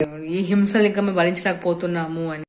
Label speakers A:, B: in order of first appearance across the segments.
A: ఈ హింసలు ఇంకా మేము భరించలేకపోతున్నాము అని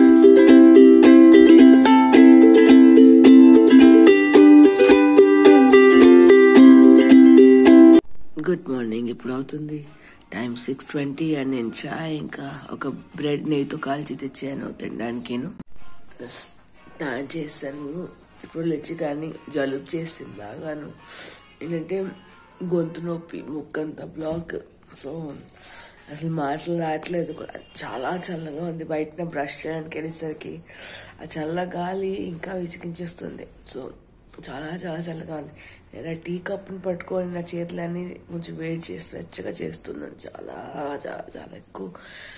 B: గుడ్ మార్నింగ్ ఇప్పుడు అవుతుంది టైం సిక్స్ ట్వంటీ అండ్ నేను చాయ్ ఇంకా ఒక బ్రెడ్ నెయ్యితో కాల్చి తెచ్చాను తినడానికిను స్నానం చేశాను ఇప్పుడు లేచి కానీ జలుబు చేసింది బాగాను ఏంటంటే గొంతు నొప్పి ముక్కంతా బ్లాక్ సో అసలు మాటలు రావట్లేదు కూడా చాలా చల్లగా ఉంది బయటన బ్రష్ చేయడానికి వెళ్ళేసరికి ఆ చల్ల గాలి ఇంకా విసిగించేస్తుంది సో చాలా చాలా చల్లగా ఉంది నేను ఆ టీ కప్పుని పట్టుకొని నా చేతులన్నీ కొంచెం వేడి చేసి వెచ్చగా చేస్తున్నాను చాలా చాలా చాలా ఎక్కువ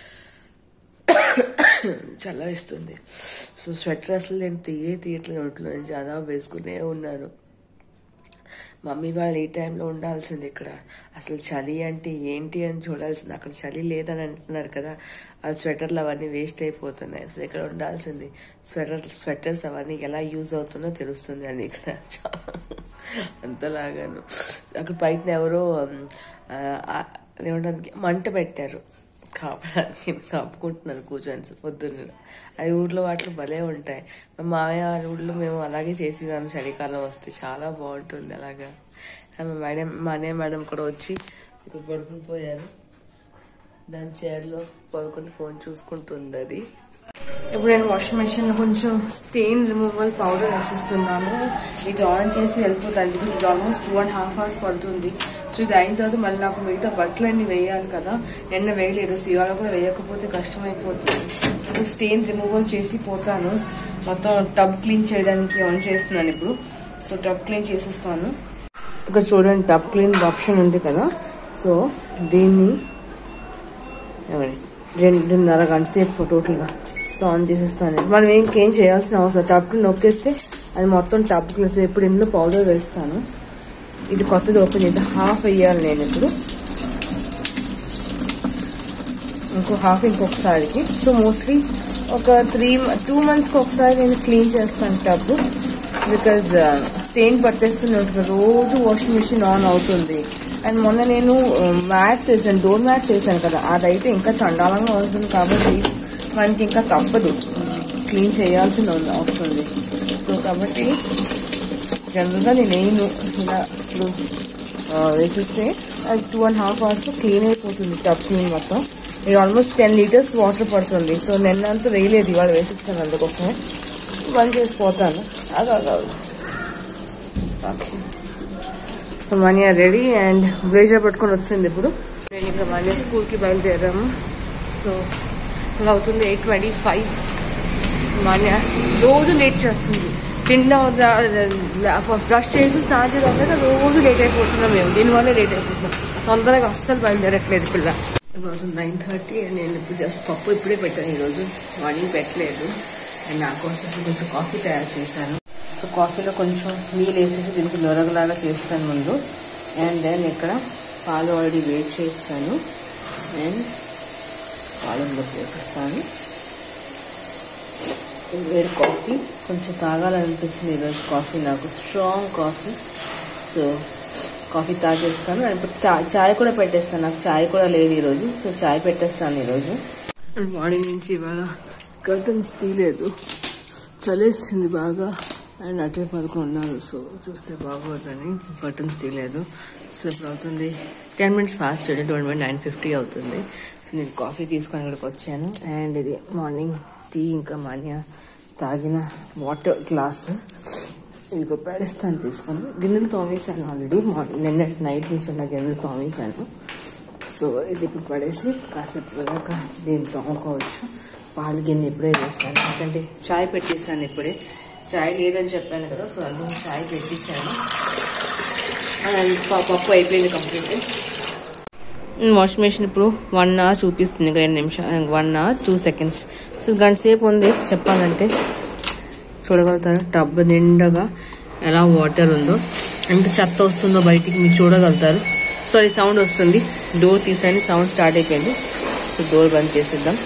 B: చల్లగిస్తుంది సో స్వెటర్ అసలు నేను తీయే తీయట్లేదు ఒంట్లో నుంచి అదా వేసుకునే ఉన్నాను మమ్మీ వాళ్ళు ఈ టైంలో ఉండాల్సింది ఇక్కడ అసలు చలి అంటే ఏంటి అని చూడాల్సింది అక్కడ చలి లేదని అంటున్నారు కదా ఆ స్వెటర్లు అవన్నీ వేస్ట్ అయిపోతున్నాయి అసలు ఇక్కడ ఉండాల్సింది స్వెటర్ స్వెటర్స్ అవన్నీ ఎలా యూజ్ అవుతుందో తెలుస్తుంది అని ఇక్కడ అంతలాగాను అక్కడ బయట ఎవరో ఏమంటానికి మంట పెట్టారు కాపడానికి కాపుకుంటున్నాను కూర్చొని పొద్దున్న అవి ఊర్లో వాటిలో భలే ఉంటాయి మా మామయ్య వాళ్ళ ఊళ్ళో మేము అలాగే చేసేవాళ్ళం చలికాలం వస్తే చాలా బాగుంటుంది అలాగా మా మేడం మా అన్నయ్య మేడం కూడా వచ్చి ఇక్కడ పడుకుని పోయారు దాని చైర్లో పడుకొని ఫోన్ చూసుకుంటుంది అది
A: ఇప్పుడు నేను వాషింగ్ మెషిన్ కొంచెం స్టెయిన్ రిమూవల్ పౌడర్ వేసిస్తున్నాను ఇది ఆన్ చేసి వెళ్ళిపోతాను బికాస్ ఇది almost two and half hours పడుతుంది సో ఇది అయిన తర్వాత మళ్ళీ నాకు మిగతా బట్టలన్నీ వేయాలి కదా నిన్న వేయలేదు సో ఇవాళ కూడా వేయకపోతే కష్టం అయిపోతుంది సో స్టెయిన్ రిమూవల్ చేసి పోతాను మొత్తం టబ్ క్లీన్ చేయడానికి ఆన్ చేస్తున్నాను ఇప్పుడు సో టబ్ క్లీన్ చేసేస్తాను ఇక్కడ చూడండి టబ్ క్లీన్ ఆప్షన్ ఉంది కదా సో దీన్ని ఏమండి రెండున్నర గంట సేపు టోటల్గా సో ఆన్ చేసేస్తాను మనం ఇంకేం చేయాల్సిన అవసరం టబ్కి నొక్కేస్తే అది మొత్తం టబ్కి వస్తే ఇప్పుడు ఇందులో పౌడర్ వేస్తాను ఇది కొత్తది ఓపెన్ చేస్తే హాఫ్ వేయాలి నేను ఇప్పుడు ఇంకో హాఫ్ ఇంకొకసారికి సో మోస్ట్లీ ఒక త్రీ టూ మంత్స్కి ఒకసారి నేను క్లీన్ చేస్తాను టబ్ బికాజ్ స్టెయిన్ పట్టేస్తూనే ఉంటుంది రోజు వాషింగ్ మిషన్ ఆన్ అవుతుంది అండ్ మొన్న నేను మ్యాట్స్ వేసాను డోర్ మ్యాట్స్ వేసాను కదా అదైతే ఇంకా చండాలంగా ఉంటుంది కాబట్టి మనకి ఇంకా తప్పదు క్లీన్ చేయాల్సిన వస్తుంది సో కాబట్టి జనరల్గా నేను వేయను ఇలా ఇప్పుడు వేసేస్తే అది టూ అండ్ హాఫ్ అవర్స్లో క్లీన్ అయిపోతుంది టబ్ క్లీన్ మొత్తం ఇది ఆల్మోస్ట్ టెన్ లీటర్స్ వాటర్ పడుతుంది సో నిన్నంతా వేయలేదు ఇవాళ వేసిస్తాను అందుకోసమే బంద్ చేసిపోతాను అది అదవు so Mani ready and blazer పట్టుకొని వచ్చింది ఇప్పుడు నేను ఇంకా మనీ స్కూల్కి బయలుదేరాము సో ఇంకా అవుతుంది ఎయిట్ ట్వంటీ ఫైవ్ మనీ రోజు లేట్ చేస్తుంది తిండా బ్రష్ చేసి స్నానం చేయడం రోజు లేట్ అయిపోతున్నాం మేము దీనివల్ల లేట్ అయిపోతున్నాం తొందరగా అస్సలు బయలుదేరట్లేదు పిల్ల
B: ఈరోజు నైన్ థర్టీ అండ్ నేను ఇప్పుడు జస్ట్ పప్పు ఇప్పుడే పెట్టాను ఈరోజు మార్నింగ్ పెట్టలేదు అండ్ నా కోసం కొంచెం కాఫీ తయారు చేశాను
A: సో కాఫీలో కొంచెం నీళ్ళు వేసేసి దీనికి నొరగలాగా చేస్తాను ముందు అండ్ దెన్ ఇక్కడ పాలు ఆల్రెడీ వేట్ చేస్తాను అండ్ పాలంలో వేసేస్తాను వేడి కాఫీ కొంచెం తాగాలనిపించింది ఈరోజు కాఫీ నాకు స్ట్రాంగ్ కాఫీ సో కాఫీ తాగేస్తాను అండ్ ఇప్పుడు చాయ్ కూడా పెట్టేస్తాను నాకు చాయ్ కూడా లేదు ఈరోజు సో చాయ్ పెట్టేస్తాను ఈరోజు
B: మార్నింగ్ నుంచి ఇవాళ కర్టన్స్ తీయలేదు చలేస్తుంది బాగా అండ్ అటే పడుకుని ఉన్నారు సో చూస్తే బాగోదని కర్టన్స్ తీయలేదు సో ఇప్పుడు అవుతుంది ten minutes fast twenty minute nine fifty అవుతుంది సో నేను కాఫీ తీసుకొని ఇక్కడికి వచ్చాను అండ్ ఇది మార్నింగ్ టీ ఇంకా మాన్య తాగిన వాటర్ గ్లాస్ ఇదిగో పెడస్తాను తీసుకొని గిన్నెలు తోమేశాను ఆల్రెడీ మార్నింగ్ నిన్న నైట్ నుంచి ఉన్న గిన్నెలు తోమేశాను సో ఇది ఇప్పుడు పడేసి కాసేపు దాకా దీన్ని తోముకోవచ్చు పాలు గిన్నె ఇప్పుడే వేసాను ఎందుకంటే చాయ్ పెట్టేసాను ఇప్పుడే చాయ్ లేదని చెప్పాను కదా సో అందులో చాయ్ పెట్టించాను అండ్ పప్పు అయిపోయింది కంప్లీట్ వాషింగ్ మెషిన్ ఇప్పుడు వన్ అవర్ చూపిస్తుంది ఇంకా రెండు నిమిషాలు one hour two seconds so గంట సేపు ఉంది చెప్పాలంటే చూడగలుగుతారు టబ్ నిండగా ఎలా వాటర్ ఉందో ఎంత చెత్త వస్తుందో బయటికి మీరు చూడగలుగుతారు సారీ సౌండ్ వస్తుంది డోర్ తీసండి సౌండ్ స్టార్ట్ అయిపోయింది సో డోర్ బంద్ చేసేద్దాం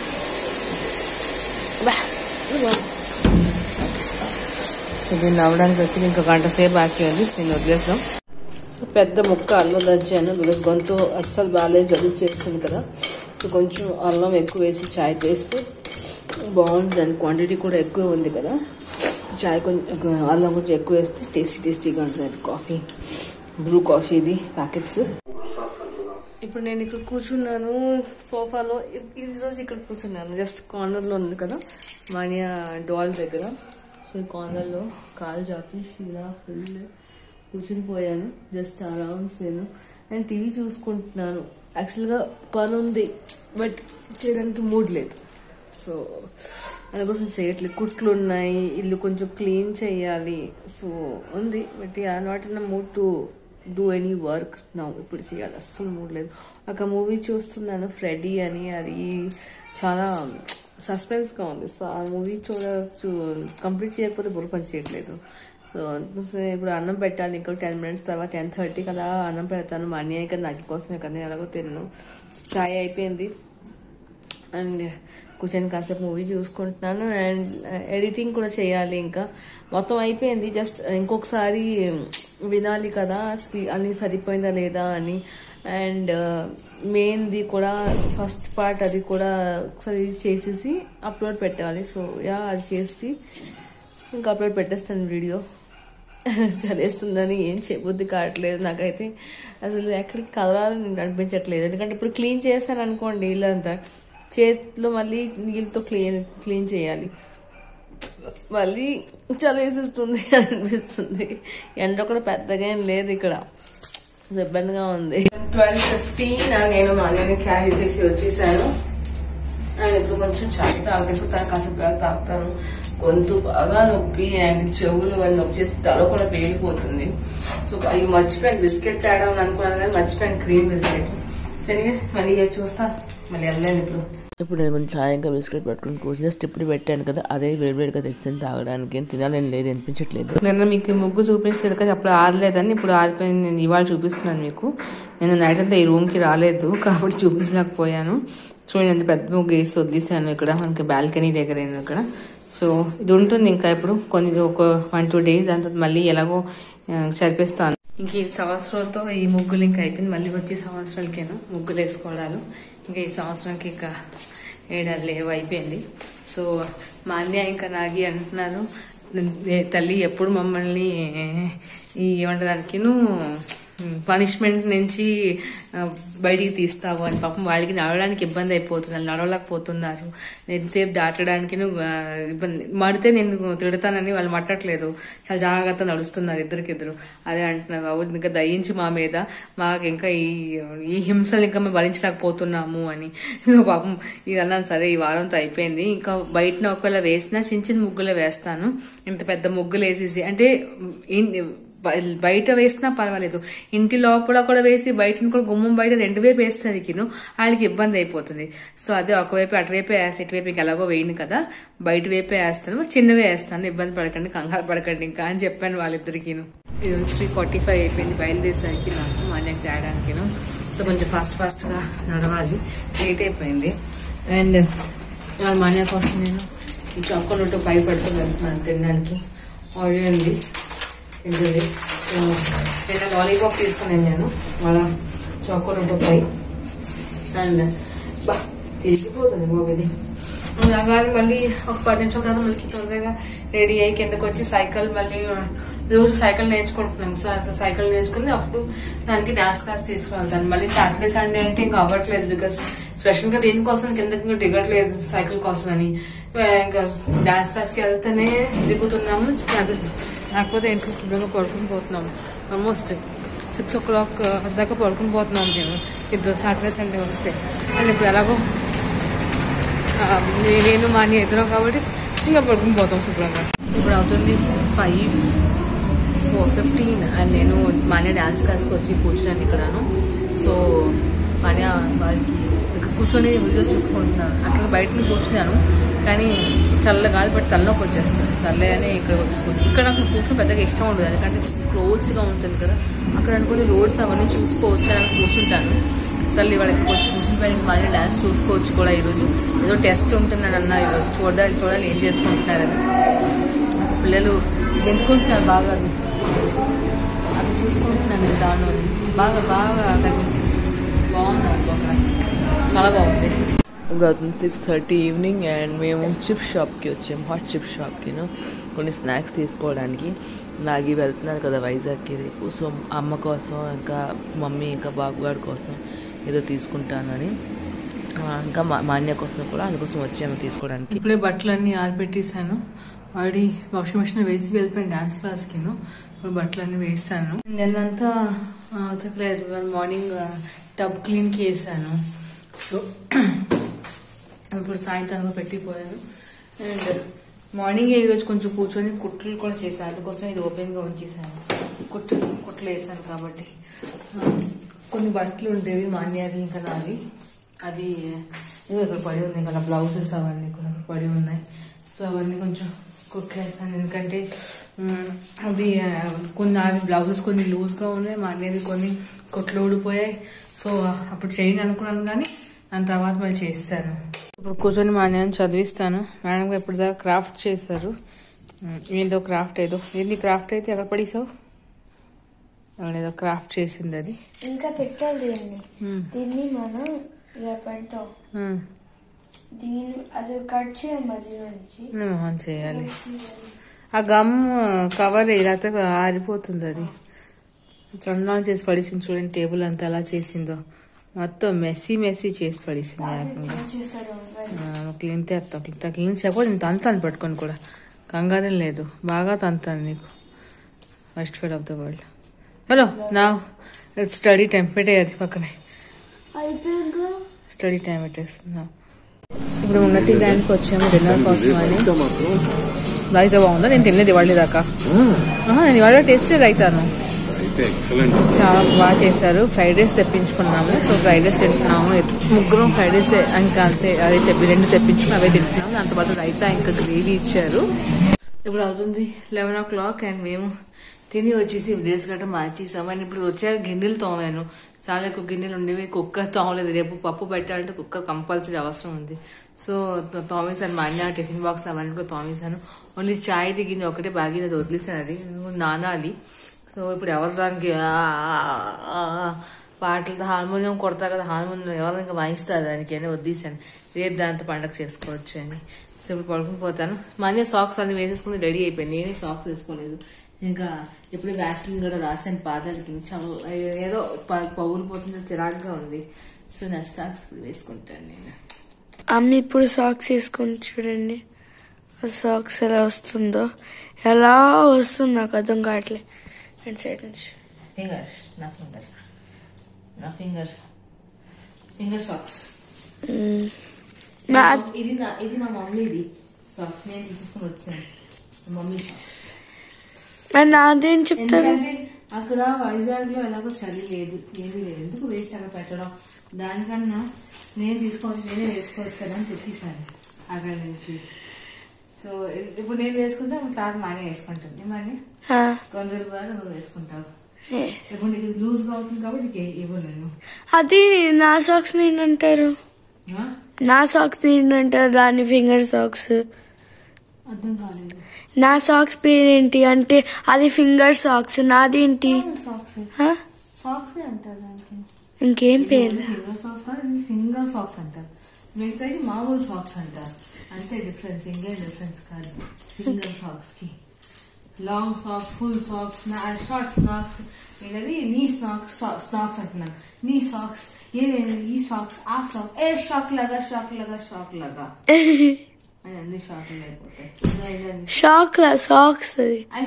B: సో దీన్ని అవ్వడానికి వచ్చి ఇంకా గంట సేపు బాకీ ఉంది దీన్ని వదిలేద్దాం సో పెద్ద ముక్క అల్లం దంచాను బికాస్ గొంతు అస్సలు బాగాలేదు జలుబు చేస్తుంది కదా సో కొంచెం అల్లం ఎక్కువ వేసి చాయ్ చేస్తే బాగుంటుంది దాని క్వాంటిటీ కూడా ఎక్కువ ఉంది కదా చాయ్ కొంచెం అల్లం కొంచెం ఎక్కువ వేస్తే టేస్టీ టేస్టీగా ఉంటుంది అది కాఫీ బ్రూ కాఫీ ఇది ప్యాకెట్స్ ఇప్పుడు నేను ఇక్కడ కూర్చున్నాను సోఫాలో ఈ- ఈ రోజు ఇక్కడ కూర్చున్నాను జస్ట్ కార్నర్లో ఉంది కదా మానియా డాల్ దగ్గర సో ఈ కార్నర్లో కాలు చాపేసి ఇలా ఫుల్ కూర్చుని పోయాను జస్ట్ అరౌండ్స్ నేను అండ్ టీవీ చూసుకుంటున్నాను యాక్చువల్గా పని ఉంది బట్ చేయడానికి మూడ్ లేదు సో అందుకోసం చేయట్లేదు కుట్లు ఉన్నాయి ఇల్లు కొంచెం క్లీన్ చేయాలి సో ఉంది but I not in mood to do any work నా ఇప్పుడు చేయాలి అస్సలు మూడ్ లేదు ఒక మూవీ చూస్తున్నాను ఫ్రెడీ అని అది చాలా సస్పెన్స్గా ఉంది సో ఆ మూవీ చూడ చూ కంప్లీట్ చేయకపోతే బుర్ర పని చేయట్లేదు సో సో ఇప్పుడు అన్నం పెట్టాలి ఇంకా టెన్ మినిట్స్ తర్వాత టెన్ థర్టీకి అలా అన్నం పెడతాను మా అన్నయ్య కదా నాకు కోసమే కదా నేను ఎలాగో తిన్నాను చాయ్ అయిపోయింది అండ్ కూర్చొని కాసేపు మూవీ చూసుకుంటున్నాను అండ్ ఎడిటింగ్ కూడా చేయాలి ఇంకా మొత్తం అయిపోయింది జస్ట్ ఇంకొకసారి వినాలి కదా అన్ని సరిపోయిందా లేదా అని అండ్ మెయిన్ది కూడా ఫస్ట్ పార్ట్ అది కూడా ఒకసారి చేసేసి అప్లోడ్ పెట్టాలి సో యా అది చేసి ఇంకా అప్లోడ్ పెట్టేస్తాను వీడియో చలేస్తుందని ఏం చేయబుద్ధి కావట్లేదు నాకైతే అసలు ఎక్కడికి కదలాలని అనిపించట్లేదు ఎందుకంటే ఇప్పుడు క్లీన్ చేశాను అనుకోండి ఇల్లంతా చేతిలో మళ్ళీ నీళ్ళతో క్లీన్ క్లీన్ చేయాలి మళ్ళీ చలి వేసేస్తుంది అనిపిస్తుంది ఎండ కూడా పెద్దగా ఏం లేదు ఇక్కడ ఇబ్బందిగా ఉంది ట్వెల్వ్ ఫిఫ్టీన్ నేను మా అన్నయ్యని క్యారీ చేసి వచ్చేసాను ఆయన ఇప్పుడు కొంచెం చాయ్ తాగుతాను కాసేపు బాగా తాగుతాను గొంతు బాగా నొప్పి అండ్ చెవులు అని నొప్పి చేసి తల కూడా పేలిపోతుంది సో అవి మర్చిపోయాను బిస్కెట్ తేడం అనుకున్నాను కానీ మర్చిపోయాను క్రీమ్ బిస్కెట్ సరే మళ్ళీ ఇక చూస్తా మళ్ళీ వెళ్ళాను ఇప్పుడు ఇప్పుడు నేను కొంచెం చాయ్ ఇంకా బిస్కెట్ పెట్టుకుని కూర్చో జస్ట్ ఇప్పుడు పెట్టాను కదా అదే వేడివేడిగా తెచ్చాను తాగడానికి ఏం తినాలని లేదు అనిపించట్లేదు
A: నిన్న మీకు ముగ్గు చూపించలేదు కదా అప్పుడు ఆరలేదని ఇప్పుడు ఆరిపోయింది నేను ఇవాళ చూపిస్తున్నాను మీకు నేను నైట్ అంతా ఈ రూమ్కి రాలేదు కాబట్టి చూపించలేకపోయాను చూడండి ఎంత పెద్ద ముగ్గు వేసి వదిలేసాను ఇక్కడ మనకి బాల్కనీ దగ్గర ఇక్కడ సో ఇది ఉంటుంది ఇంకా ఇప్పుడు కొన్ని ఒక వన్ టూ డేస్ దాని తర్వాత మళ్ళీ ఎలాగో ఆ, సరిపిస్తాను ఇంక ఈ సంవత్సరంతో ఈ ముగ్గులు ఇంకా అయిపోయింది మళ్ళీ వచ్చే సంవత్సరాలకేను ముగ్గులు వేసుకోవడాలు ఇంకా ఈ సంవత్సరానికి ఇంకా ఏడాది లేవు అయిపోయింది సో మా అన్నయ్య ఇంకా నాగి అంటున్నారు "ఏ తల్లి ఎప్పుడు మమ్మల్ని ఈ ఏమంటదానికిను పనిష్మెంట్ నుంచి ఆ, బయటికి తీస్తావు అని పాపం వాళ్ళకి నడవడానికి ఇబ్బంది అయిపోతున్నారు నడవలేకపోతున్నారు ఎంతసేపు దాటడానికి ఇబ్బంది మడితే నేను తిడతానని వాళ్ళు మట్టట్లేదు చాలా జాగ్రత్త నడుస్తున్నారు ఇద్దరికిద్దరు అదే అంటున్నారు బాబు ఇంకా దయించి మా మీద మాకు ఇంకా ఈ ఈ హింసలు ఇంకా మేము భరించలేకపోతున్నాము అని సో పాపం ఇది అన్నాను సరే ఈ వారంతో అయిపోయింది ఇంకా బయటన ఒకవేళ వేసినా చిన్న చిన్న ముగ్గులే వేస్తాను ఇంత పెద్ద ముగ్గులు వేసేసి అంటే ఇన్- బయ- బయట వేసినా పర్వాలేదు ఇంటి లోపల కూడా వేసి బయట కూడా గుమ్మం బయట రెండు వైపు వేసేసరికిను వాళ్ళకి ఇబ్బంది అయిపోతుంది సో అదే ఒకవైపు అటువైపు వేసి ఇటువైపు ఇంకా ఎలాగో వేయను కదా బయట వైపే వేస్తాను మరి చిన్నవే వేస్తాను ఇబ్బంది పడకండి కంగారు పడకండి ఇంకా అని చెప్పాను వాళ్ళిద్దరికిను ఈరోజు త్రీ ఫార్టీ ఫైవ్ అయిపోయింది బయలుదేరేసరికి నాకు మా అన్నయ్యకి తేడానికిను సో కొంచెం ఫాస్ట్ ఫాస్ట్గా నడవాలి లేట్ అయిపోయింది అండ్ వాళ్ళ మా అన్నయ్య కోసం నేను ఈ చాకోలెట్ భయపడుతూ వెళ్తున్నాను తినడానికి ఆడియో ఉంది తింటుంది సో నేను లాలీపాప్ తీసుకుని వెళ్ళాను వాళ్ళ చాకోలెట్ పై అండ్ బా తిరిగిపోతుంది బాబు ఇది అలాగానే మళ్ళీ ఒక పది నిమిషాల తర్వాత మళ్ళీ తొందరగా రెడీ అయ్యి కిందకు వచ్చి సైకిల్ మళ్ళీ రోజు సైకిల్ నేర్చుకుంటున్నాం సో అసలు సైకిల్ నేర్చుకుని అప్పుడు దానికి డాన్స్ క్లాస్ తీసుకువెళ్తాను మళ్ళీ సాటర్డే సండే అంటే ఇంకా అవ్వట్లేదు బికాస్ స్పెషల్ గా దేనికోసం కిందకి ఇంకా దిగట్లేదు సైకిల్ కోసం అని ఇంకా డాన్స్ క్లాస్ కి వెళ్తేనే దిగుతున్నాము అది లేకపోతే ఇంట్లో శుభ్రంగా పడుకుని పోతున్నాము ఆల్మోస్ట్ సిక్స్ ఓ క్లాక్ దాకా పడుకుని పోతున్నాం మేము ఇద్దరు సాటర్డే సండే వస్తే అండ్ ఇప్పుడు ఎలాగో ఆ, నే- నేను మా అన్నయ్య ఇద్దరం కాబట్టి ఇంకా పడుకుని పోతాం శుభ్రంగా ఇప్పుడు అవుతుంది ఫైవ్ ఫోర్ ఫిఫ్టీన్ అండ్ నేను మా అన్నయ్య డాన్స్ క్లాస్కి వచ్చి కూర్చున్నాను ఇక్కడను సో మా అన్నయ్య వాళ్ళకి ఇక్కడ కూర్చొని వీడియోస్ చూసుకుంటున్నాను అసలు బయట నుంచి కూర్చున్నాను కానీ చల్ల గాలి బట్టి తలనొప్పి వచ్చేస్తుంది సర్లే అని ఇక్కడ వచ్చి కూర్చు- ఇక్కడ నాకు కూర్చొని పెద్దగా ఇష్టం ఉండదు ఎందుకంటే క్లోజ్డ్గా ఉంటుంది కదా అక్కడ అనుకుని రోడ్స్ అవన్నీ చూసుకోవచ్చు అని కూర్చుంటాను సర్లే వాళ్ళకి కొంచెం కూర్చుని పైన మళ్ళీ డాన్స్ చూసుకోవచ్చు కూడా ఈరోజు ఏదో టెస్ట్ ఉంటుందని అన్న ఈరోజు చూడాలి చూడాలి ఏం చేసుకుంటున్నారని పిల్లలు ఎంచుకుంటున్నారు బాగా అది చూసుకుంటున్నాను నేను దానిలో బాగా బాగా కనిపిస్తుంది బాగుంది అది ఒక చాలా బాగుంది
B: ఇప్పుడు అవుతుంది సిక్స్ థర్టీ ఈవినింగ్ అండ్ మేము చిప్ షాప్కి వచ్చాము హాట్ చిప్ షాప్కి కొన్ని స్నాక్స్ తీసుకోవడానికి నాగి వెళ్తున్నారు కదా వైజాగ్కి రేపు సో అమ్మ కోసం ఇంకా మమ్మీ ఇంకా బాబుగాడి కోసం ఏదో తీసుకుంటానని ఆ, ఇంకా మా మా అన్నయ్య కోసం కూడా అందుకోసం వచ్చాము తీసుకోవడానికి
A: ఇప్పుడే బట్టలన్నీ ఆరిపెట్టేశాను వాడి వాషింగ్ మిషన్ వేసి వెళ్ళిపోయాను డాన్స్ క్లాస్కి ఇప్పుడు బట్టలన్నీ వేసాను నిన్నంతా ఉతకలేదు మార్నింగ్ టబ్ క్లీన్కి వేసాను సో ఇప్పుడు సాయంత్రం పెట్టిపోయాను అండ్ మార్నింగ్ ఈరోజు కొంచెం కూర్చొని కుట్లు కూడా చేశాను అందుకోసం ఇది ఓపెన్గా ఉంచేసాను కుట్లు కుట్లు వేసాను కాబట్టి ఆ, కొన్ని బట్టలు ఉండేవి మాన్యావి ఇంకా నావి అది ఏదో ఇక్కడ పడి ఉంది ఇక్కడ బ్లౌజెస్ అవన్నీ కూడా పడి ఉన్నాయి సో అవన్నీ కొంచెం కుట్లేస్తాను ఎందుకంటే మ్, అవి ఆ, కొన్ని అవి బ్లౌజెస్ కొన్ని లూజ్గా ఉన్నాయి మా అన్నవి కొన్ని కుట్లు ఊడిపోయాయి సో అప్పుడు చేయను అనుకున్నాను కానీ దాని తర్వాత మళ్ళీ చేస్తాను ఇప్పుడు కూర్చొని మా అన్నయ్యని చదివిస్తాను మేడం గారు ఇప్పుడు దాకా క్రాఫ్ట్ చేశారు మ్, ఏందో క్రాఫ్ట్ ఏదో ఏంది క్రాఫ్ట్ అయితే ఎక్కడ పడేసావు అక్కడ ఏదో క్రాఫ్ట్ చేసింది అది
C: ఇంకా పెట్టాలి దీన్ని
A: మ్,
C: దీన్ని మనం ఇలా పెడతాం
A: మ్,
C: దీన్ని అది కట్ చేయాలి మధ్య నుంచి
A: మ్, ఆన్ చేయాలి
C: కట్ చేయాలి.
A: ఆ గమ్ కవర్ లేకపోతే ఆరిపోతుంది అది చందనం చేసి పడేసింది చూడండి టేబుల్ అంతా ఎలా చేసిందో మొత్తం మెస్సీ మెస్సీ చేసి పడేసింది ఏకంగా
C: ఏం చేస్తాడు మరి?
A: క్లీన్ చేస్తాం క్లీన్ క్లీన్ చేయకపోతే నేను తంతాను పట్టుకొని కూడా కంగారం లేదు బాగా తంతాను నీకు first fed of the world hello నా ఇట్స్ స్టడీ టైం పెట్టేది పక్కనే
C: అయిపోయాక
A: స్టడీ టైం పెట్టేస్తున్నా ఇప్పుడు ఉన్నతి గ్రాండ్కి వచ్చాము డిన్నర్ కోసం అని రైతా బాగుందా నేను తినలేదు ఇవాళ దాకా ఆహా, నేను ఇవాళ టేస్ట్ రైతాను
D: అయితే ఎక్సలెంట్
A: చాలా బాగా చేశారు ఫ్రైడ్ రైస్ తెప్పించుకున్నాము సో ఫ్రైడ్ రైస్ తింటున్నాము ముగ్గురం ఫ్రైడ్ రైస్ ఇంకా అంతే అదే తెప్పి రెండు తెప్పించుకుని అవే తింటున్నాము దాంతో పాటు రైతా ఇంకా గ్రేవీ ఇచ్చారు ఇప్పుడు అవుతుంది లెవెన్ ఓ క్లాక్ అండ్ మేము తిని వచ్చేసి డ్రెస్ గట్రా మార్చేసాము అండ్ ఇప్పుడు వచ్చాక గిన్నెలు తోమాను చాలా ఎక్కువ గిన్నెలు ఉండేవి కుక్కర్ తోమలేదు రేపు పప్పు పెట్టాలంటే కుక్కర్ కంపల్సరీ అవసరం ఉంది సో తో- తోమేశాను మా అన్న టిఫిన్ బాక్స్ అవన్నీ కూడా తోమేశాను ఓన్లీ చాయ్ గిన్నె ఒకటే బాగా అది వదిలేసాను అది నానాలి సో ఇప్పుడు ఎవరు దానికి ఆ, ఆ, ఆ, పాటలతో హార్మోనియం కొడతా కదా హార్మోనియం ఎవరు ఇంకా వాయిస్తారు దానికి అని వద్దేశాను రేపు దాంతో పండగ చేసుకోవచ్చు అని సో ఇప్పుడు పడుకుని పోతాను మళ్ళీ సాక్స్ అన్ని వేసేసుకుని రెడీ అయిపోయింది నేనే సాక్స్ వేసుకోలేదు ఇంకా ఇప్పుడు వ్యాక్సిన్ కూడా రాశాను పాదాలకి చాలా ఏదో ప- పగులిపోతుంది చిరాకుగా ఉంది సో నా సాక్స్ ఇప్పుడు వేసుకుంటాను నేను
C: అమ్మ ఇప్పుడు సాక్స్ వేసుకొని చూడండి ఆ సాక్స్ ఎలా వస్తుందో ఎలా వస్తుంది నాకు అర్థం కావట్లే అండ్ సైడ్ నుంచి
A: ఫింగర్ నా ఫింగర్ నా ఫింగర్ ఫింగర్ సాక్స్
C: మ్మ్. నా
A: ఇది నా ఇది మా మమ్మీది సాక్స్ నేను తీసుకుని వచ్చాను మా మమ్మీ సాక్స్
C: మరి నాదేం చెప్తారు
A: ఎందుకంటే అక్కడ వైజాగ్ లో ఎలాగో చలి లేదు ఏమీ లేదు ఎందుకు వేస్ట్ అక్కడ పెట్టడం దానికన్నా నేను తీసుకోవచ్చు నేనే వేసుకోవచ్చు కదా అని తెచ్చేసాను అక్కడ నుంచి సో ఇప్పుడు నేను వేసుకుంటే తర్వాత మానే వేసుకుంటుంది మరి
C: ఆ,
A: కొందరు బాగా నువ్వు వేసుకుంటావు
C: ఏ.
A: ఇప్పుడు నీకు లూజ్ గా అవుతుంది కాబట్టి నీకు ఇవ్వను నేను
C: అది నా సాక్స్ ఏంటంటారు
A: ఆ?
C: నా సాక్స్ ఏంటంటారు దాని ఫింగర్ సాక్స్
A: అర్థం కాలేదు
C: నా సాక్స్ పేరేంటి అంటే అది ఫింగర్ సాక్స్ నాదేంటి
A: సాక్స్
C: ఆ?
A: సాక్స్ అంటారు దానికి
C: ఇంకేం పేరు
A: ఫింగర్ సాక్స్ ఫింగర్ సాక్స్ అంటారు మిగతా మామూలు సాక్స్ అంటారు అంతే డిఫరెన్స్ ఇంకేం డిఫరెన్స్ కాదు ఫింగర్ సాక్స్ కి long socks full socks short snacks ఏంటది నీ స్నాక్స్ స్నాక్స్ అంటున్నాను నీ సాక్స్ ఏ ఈ సాక్స్ ఆ సాక్ ఏ షాక్ లాగా షాక్ లాగా షాక్ లాగా అని అన్ని షాక్ అయిపోతాయి ఇదేంటండి?
C: షాక్ లా సాక్స్ అది
A: అది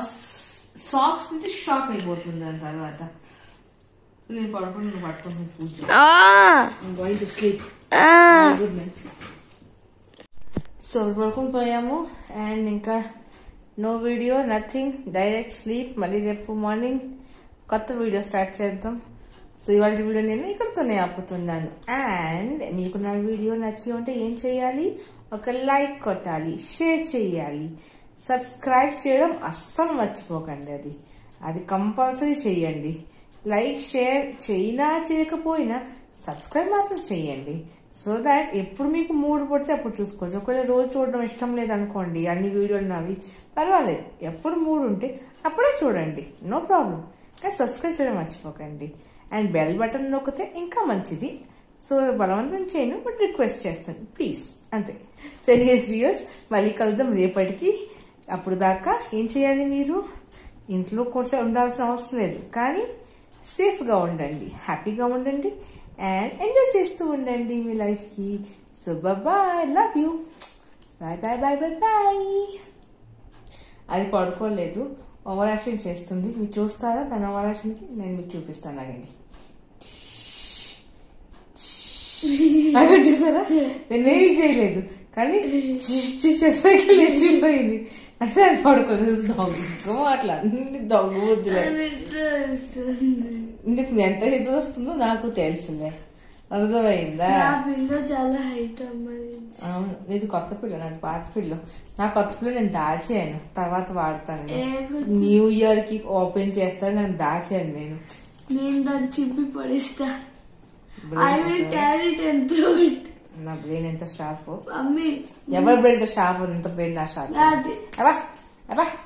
A: సాక్స్ నుంచి షాక్ అయిపోతుంది దాని తర్వాత సో నేను పడుకుని నువ్వు పట్టుకుంటున్నాను పూజ
C: ఆ,
A: గోయింగ్ టు స్లీప్
C: ఆ.
A: గుడ్ నైట్ సో పడుకుని పోయాము అండ్ ఇంకా no video nothing direct sleep మళ్ళీ రేపు మార్నింగ్ కొత్త వీడియో స్టార్ట్ చేద్దాం సో ఇవాళ వీడియో నేను ఇక్కడితోనే ఆపుతున్నాను అండ్ మీకు నా వీడియో నచ్చి ఉంటే ఏం చేయాలి ఒక లైక్ కొట్టాలి షేర్ చేయాలి సబ్స్క్రైబ్ చేయడం అస్సలు మర్చిపోకండి అది అది కంపల్సరీ చేయండి లైక్ షేర్ చేయినా చేయకపోయినా సబ్స్క్రైబ్ మాత్రం చేయండి సో దాట్ ఎప్పుడు మీకు మూడు పడితే అప్పుడు చూసుకోవచ్చు ఒకవేళ రోజు చూడడం ఇష్టం లేదనుకోండి అన్ని వీడియోలు నావి పర్వాలేదు ఎప్పుడు మూడు ఉంటే అప్పుడే చూడండి నో ప్రాబ్లం కానీ సబ్స్క్రైబ్ చేయడం మర్చిపోకండి అండ్ బెల్ బటన్ నొక్కితే ఇంకా మంచిది సో బలవంతం చేయను బట్ రిక్వెస్ట్ చేస్తాను ప్లీజ్ అంతే సో ఎనీస్ వ్యూయర్స్ మళ్ళీ కలుద్దాం రేపటికి అప్పుడు దాకా ఏం చేయాలి మీరు ఇంట్లో కొంచెం ఉండాల్సిన అవసరం లేదు కానీ సేఫ్గా ఉండండి హ్యాపీగా ఉండండి అండ్ ఎంజాయ్ చేస్తూ ఉండండి మీ లైఫ్కి so bye love you bye bye bye bye bye అది పడుకోలేదు ఓవర్ యాక్షన్ చేస్తుంది మీరు చూస్తారా తన ఓవర్ యాక్షన్కి నేను మీకు చూపిస్తాను అగండి అక్కడ చూసారా నేనేమీ చేయలేదు కానీ చూసేసాక లేచిపోయింది అంటే అది పడుకోలేదు దొంగ అట్లా అన్ని దొంగ వద్దులే ఇందుకు ఎంత ఎదురు వస్తుందో నాకు తెలుసులే అర్థమైందా
C: నా పిల్ల చాలా హైట్ అమ్మది
A: అవును ఇది కొత్త పిల్ల నాకు పాత పిల్ల నా కొత్త పిల్ల నేను దాచాను తర్వాత వాడతాను
C: ఏ కొత్త-
A: న్యూ ఇయర్ కి ఓపెన్ చేస్తాను నేను దాచాను నేను
C: నేను దాన్ని చింపి పడేస్తా
A: Brain
C: ఐ విల్
A: అసలు-
C: carry it and throw it
A: నా బ్రెయిన్ ఎంత షార్ప్
C: మమ్మీ
A: ఎవరి బ్రెయిన్ ఎంత షార్ప్ ఎంత బ్రెయిన్ నా షార్ప్
C: నాది
A: అబ్బా అబ్బా